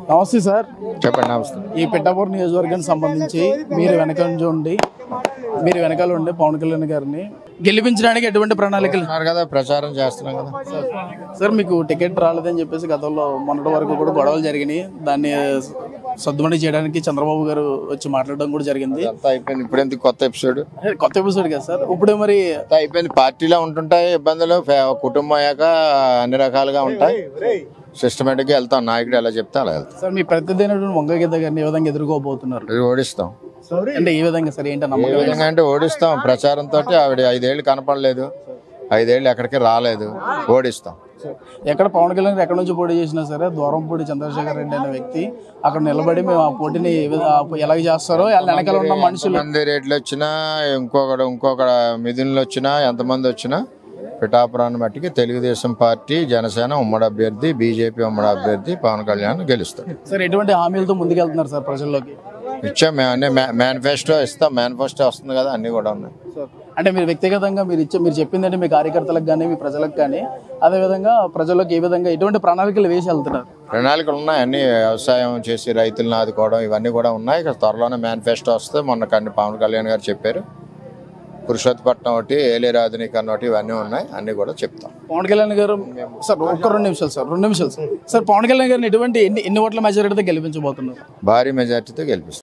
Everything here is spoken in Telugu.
నమస్తే సార్ చెప్పండి నమస్తే ఈ పిఠాపూర్ నియోజకవర్గానికి సంబంధించి మీరు వెనక నుంచి ఉండి మీరు వెనకాల ఉండి పవన్ కళ్యాణ్ గారిని గెలిపించడానికి ఎటువంటి ప్రణాళికలు ఉన్నారు కదా ప్రచారం చేస్తున్నాం కదా సార్ మీకు టికెట్ రాలేదని చెప్పేసి గతంలో మొన్నటి వరకు కూడా గొడవలు జరిగినాయి దాన్ని సద్దుమణి చేయడానికి చంద్రబాబు గారు వచ్చి మాట్లాడడం కూడా జరిగింది అంతా అయిపోయింది ఇప్పుడు ఎందుకు కొత్త ఎపిసోడ్ అదే కొత్త ఎపిసోడ్ కదా సార్ ఇప్పుడు మరి అంతా అయిపోయింది పార్టీలో ఉంటుంటాయి ఇబ్బందులు ఫ్యా- కుటుంబం అయ్యాక అన్ని రకాలుగా ఉంటాయి సిస్టమేటిక్ గా వెళ్తాం నాయకుడు ఎలా చెప్తే అలా వెళ్తాం సార్ మీ ప్రతినిధి అయినటువంటి వంగ గీత గారిని ఏ విధంగా ఎదుర్కోబోతున్నారు ఇది ఓడిస్తాం అంటే ఏ విధంగా సార్ ఏంటో ఏ నమ్మకం విధంగా అంటే ఓడిస్తాం ప్రచారంతో ఆవిడ ఐదేళ్ళు కనపడలేదు ఐదేళ్ళు ఎక్కడికి రాలేదు ఓడిస్తాం ఎక్కడ పవన్ కళ్యాణ్ గారు ఎక్కడ నుంచి పోటీ చేసినా సరే దూరంపూడి చంద్రశేఖర్ రెడ్డి అనే వ్యక్తి అక్కడ నిలబడి మేము ఆ పోటీని ఏ విధ- ఆ ఎలా చేస్తారో వాళ్ళ వెనకాల ఉన్న మనుషులు ఎంతమంది రేట్లు వచ్చినా ఇంకొకడు ఇంకొక మిథున్లు వచ్చినా ఎంతమంది వచ్చినా పిఠాపురాన్ని మట్టికి తెలుగుదేశం పార్టీ జనసేన ఉమ్మడి అభ్యర్థి బీజేపీ ఉమ్మడి అభ్యర్థి పవన్ కళ్యాణ్ గెలుస్తాడు సార్ ఎటువంటి హామీలతో ముందుకెళ్తున్నారు సార్ ప్రజల్లోకి ఇచ్చాం మేము అన్ని మేనిఫెస్టో ఇస్తాం మేనిఫెస్టో వస్తుంది కదా అన్ని కూడా ఉన్నాయి సార్ అంటే మీరు వ్యక్తిగతంగా మీరు ఇచ్చే మీరు చెప్పిందంటే మీ కార్యకర్తలకు కానీ మీ ప్రజలకు కానీ అదేవిధంగా ప్రజల్లోకి ఏ విధంగా ఎటువంటి ప్రణాళికలు వేసి వెళ్తున్నారు ప్రణాళికలు ఉన్నాయి అన్ని వ్యవసాయం చేసి రైతులను ఆదుకోవడం ఇవన్నీ కూడా ఉన్నాయి ఇక త్వరలోనే మేనిఫెస్టో వస్తే మొన్న కన్ని పవన్ కళ్యాణ్ గారు చెప్పారు పురుషోత్పట్నం ఒకటి ఏలేరు ఆధునీకరణ ఒకటి ఇవన్నీ ఉన్నాయి అన్ని కూడా చెప్తాం పవన్ కళ్యాణ్ గారు సార్ ఒక్క రెండు నిమిషాలు సార్ రెండు నిమిషాలు సార్ సార్ పవన్ కళ్యాణ్ గారిని ఎటువంటి ఎన్ని ఎన్ని ఓట్ల మెజారిటీతో గెలిపించబోతున్నారు భారీ మెజార్టీతో గెలిపిస్తాం